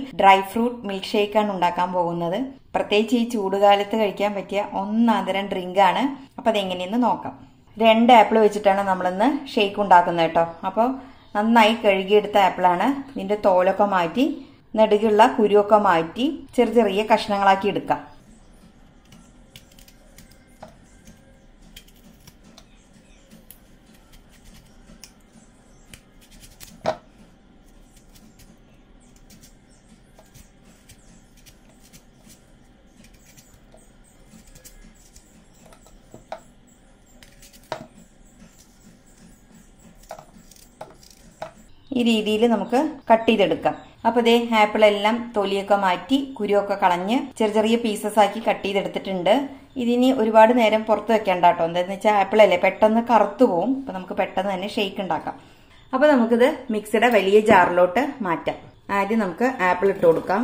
dry fruit milk ഷേക്കാണ് ഉണ്ടാക്കാൻ പോകുന്നത് പ്രത്യേകിച്ച് ഈ ചൂടുകാലത്ത് കഴിക്കാൻ പറ്റിയ ഒന്നാന്തരം ഡ്രിങ്ക് ആണ് അപ്പൊ അതെങ്ങനെയെന്ന് നോക്കാം രണ്ട് ആപ്പിൾ വെച്ചിട്ടാണ് നമ്മളിന്ന് ഷേക്ക് ഉണ്ടാക്കുന്നത് കേട്ടോ അപ്പോൾ നന്നായി കഴുകിയെടുത്ത ആപ്പിളാണ് ഇതിന്റെ തോലൊക്കെ മാറ്റി നെടുകുള്ള കുരുവൊക്കെ മാറ്റി ചെറിയ ചെറിയ കഷ്ണങ്ങളാക്കി എടുക്കാം ഈ രീതിയിൽ നമുക്ക് കട്ട് ചെയ്തെടുക്കാം അപ്പൊ ഇതേ ആപ്പിൾ എല്ലാം തൊലിയൊക്കെ മാറ്റി കുരുവൊക്കെ കളഞ്ഞ് ചെറിയ ചെറിയ പീസസ് ആക്കി കട്ട് ചെയ്തെടുത്തിട്ടുണ്ട് ഇതിനി ഒരുപാട് നേരം പുറത്ത് വെക്കേണ്ട കേട്ടോ എന്താന്ന് വെച്ചാൽ ആപ്പിൾ അല്ലേ പെട്ടെന്ന് കറുത്തു പോവും അപ്പൊ നമുക്ക് പെട്ടെന്ന് തന്നെ ഷേക്ക് ഉണ്ടാക്കാം അപ്പൊ നമുക്കിത് മിക്സിയുടെ വലിയ ജാറിലോട്ട് മാറ്റാം ആദ്യം നമുക്ക് ആപ്പിൾ ഇട്ട് കൊടുക്കാം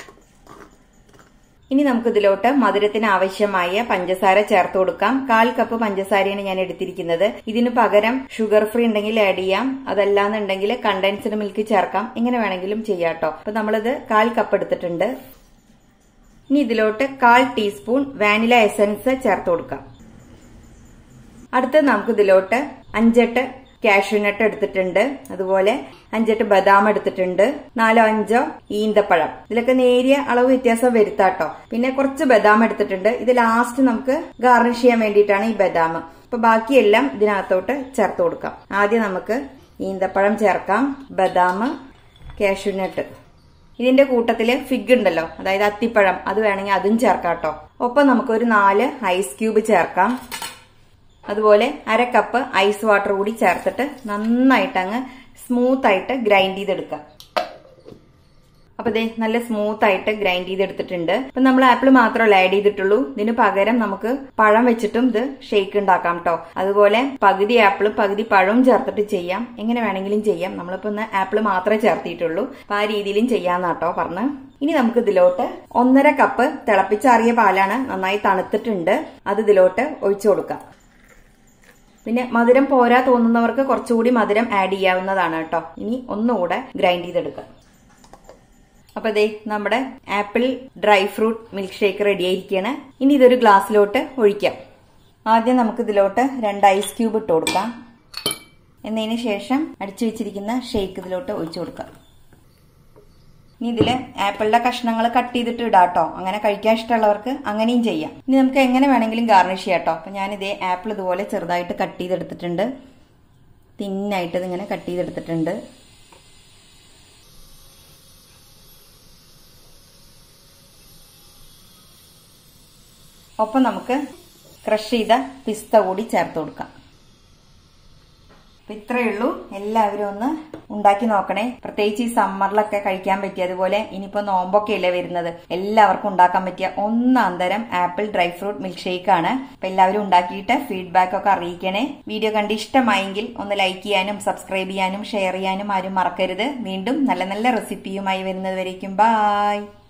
ഇനി നമുക്ക് ഇതിലോട്ട് മധുരത്തിന് ആവശ്യമായ പഞ്ചസാര ചേർത്ത് കൊടുക്കാം കാൽ കപ്പ് പഞ്ചസാരയാണ് ഞാൻ എടുത്തിരിക്കുന്നത് ഇതിന് പകരം ഷുഗർ ഫ്രീ ഉണ്ടെങ്കിൽ ആഡ് ചെയ്യാം അതല്ലാന്നുണ്ടെങ്കിൽ കണ്ടൻസ്ഡ് മിൽക്ക് ചേർക്കാം എങ്ങനെ വേണമെങ്കിലും ചെയ്യാം കേട്ടോ അപ്പൊ നമ്മളിത് കാൽ കപ്പ് എടുത്തിട്ടുണ്ട് ഇനി ഇതിലോട്ട് കാൽ ടീസ്പൂൺ വാനില എസൻസ് ചേർത്ത് കൊടുക്കാം അടുത്ത് നമുക്ക് ഇതിലോട്ട് അഞ്ചെട്ട് കാഷ്യൂനട്ട് എടുത്തിട്ടുണ്ട് അതുപോലെ അഞ്ചെട്ട് ബദാം എടുത്തിട്ടുണ്ട് നാലോ അഞ്ചോ ഈന്തപ്പഴം ഇതിലൊക്കെ നേരിയ അളവ് വ്യത്യാസം വരുത്താട്ടോ പിന്നെ കുറച്ച് ബദാം എടുത്തിട്ടുണ്ട് ഇത് ലാസ്റ്റ് നമുക്ക് ഗാർണിഷ് ചെയ്യാൻ വേണ്ടിയിട്ടാണ് ഈ ബദാം അപ്പൊ ബാക്കിയെല്ലാം ഇതിനകത്തോട്ട് ചേർത്ത് കൊടുക്കാം ആദ്യം നമുക്ക് ഈന്തപ്പഴം ചേർക്കാം ബദാം കാഷ്യൂനട്ട് ഇതിന്റെ കൂട്ടത്തില് ഫിഗ് ഉണ്ടല്ലോ അതായത് അത്തിപ്പഴം അത് വേണമെങ്കിൽ അതും ചേർക്കാം കേട്ടോ ഒപ്പം നമുക്ക് ഒരു നാല് ഐസ് ക്യൂബ് ചേർക്കാം അതുപോലെ അര കപ്പ് ഐസ് വാട്ടർ കൂടി ചേർത്തിട്ട് നന്നായിട്ട് അങ്ങ് സ്മൂത്ത് ആയിട്ട് ഗ്രൈൻഡ് ചെയ്തെടുക്കാം അപ്പൊ ദേ നല്ല സ്മൂത്ത് ആയിട്ട് ഗ്രൈൻഡ് ചെയ്തെടുത്തിട്ടുണ്ട് അപ്പൊ നമ്മൾ ആപ്പിൾ മാത്രമല്ല ആഡ് ചെയ്തിട്ടുള്ളൂ ഇതിന് പകരം നമുക്ക് പഴം വെച്ചിട്ടും ഇത് ഷേക്ക് ഉണ്ടാക്കാം കേട്ടോ അതുപോലെ പകുതി ആപ്പിളും പകുതി പഴവും ചേർത്തിട്ട് ചെയ്യാം എങ്ങനെ വേണമെങ്കിലും ചെയ്യാം നമ്മളിപ്പോ ഇന്ന് ആപ്പിൾ മാത്രമേ ചേർത്തിട്ടുള്ളൂ അപ്പൊ ആ രീതിയിലും ചെയ്യാന്നാട്ടോ പറഞ്ഞ് ഇനി നമുക്ക് ഇതിലോട്ട് ഒന്നര കപ്പ് തിളപ്പിച്ചാറിയ പാലാണ് നന്നായി തണുത്തിട്ടുണ്ട് അത് ഇതിലോട്ട് ഒഴിച്ചു കൊടുക്കാം പിന്നെ മധുരം പോരാ തോന്നുന്നവർക്ക് കുറച്ചുകൂടി മധുരം ആഡ് ചെയ്യാവുന്നതാണ് കേട്ടോ ഇനി ഒന്നുകൂടെ ഗ്രൈൻഡ് ചെയ്തെടുക്കാം അപ്പൊ ദേ നമ്മുടെ apple dry fruit milkshake ready ആയിരിക്കുകയാണ് ഇനി ഇതൊരു ഗ്ലാസ്സിലോട്ട് ഒഴിക്കാം ആദ്യം നമുക്ക് ഇതിലോട്ട് രണ്ട് ഐസ് ക്യൂബ് ഇട്ട് കൊടുക്കാം എന്നതിന് ശേഷം അടിച്ചു വെച്ചിരിക്കുന്ന ഷേക്ക് ഇതിലോട്ട് ഒഴിച്ചു കൊടുക്കാം ഇനി ഇതില് ആപ്പിളിന്റെ കഷ്ണങ്ങൾ കട്ട് ചെയ്തിട്ട് ഇടാട്ടോ അങ്ങനെ കഴിക്കാൻ ഇഷ്ടമുള്ളവർക്ക് അങ്ങനെയും ചെയ്യാം ഇനി നമുക്ക് എങ്ങനെ വേണമെങ്കിലും ഗാർണിഷ് ചെയ്യാം കേട്ടോ അപ്പൊ ഞാൻ ഇതേ ആപ്പിൾ ഇതുപോലെ ചെറുതായിട്ട് കട്ട് ചെയ്തെടുത്തിട്ടുണ്ട് തിന്നായിട്ട് ഇതിങ്ങനെ കട്ട് ചെയ്തെടുത്തിട്ടുണ്ട് ഒപ്പം നമുക്ക് ക്രഷ് ചെയ്ത പിസ്ത കൂടി ചേർത്ത് കൊടുക്കാം അപ്പൊ ഇത്രയേ ഉള്ളൂ എല്ലാവരും ഒന്ന് ഉണ്ടാക്കി നോക്കണേ പ്രത്യേകിച്ച് ഈ സമ്മറിലൊക്കെ കഴിക്കാൻ പറ്റിയ അതുപോലെ ഇനിയിപ്പോ നോമ്പൊക്കെ അല്ലേ വരുന്നത് എല്ലാവർക്കും ഉണ്ടാക്കാൻ പറ്റിയ ഒന്നാന്തരം apple dry fruit milkshake ആണ് അപ്പൊ എല്ലാവരും ഉണ്ടാക്കിയിട്ട് ഫീഡ്ബാക്ക് ഒക്കെ അറിയിക്കണേ വീഡിയോ കണ്ട് ഇഷ്ടമായെങ്കിൽ ഒന്ന് ലൈക്ക് ചെയ്യാനും സബ്സ്ക്രൈബ് ചെയ്യാനും ഷെയർ ചെയ്യാനും ആരും മറക്കരുത് വീണ്ടും നല്ല നല്ല റെസിപ്പിയുമായി വരുന്നത് വരേക്കും ബായ്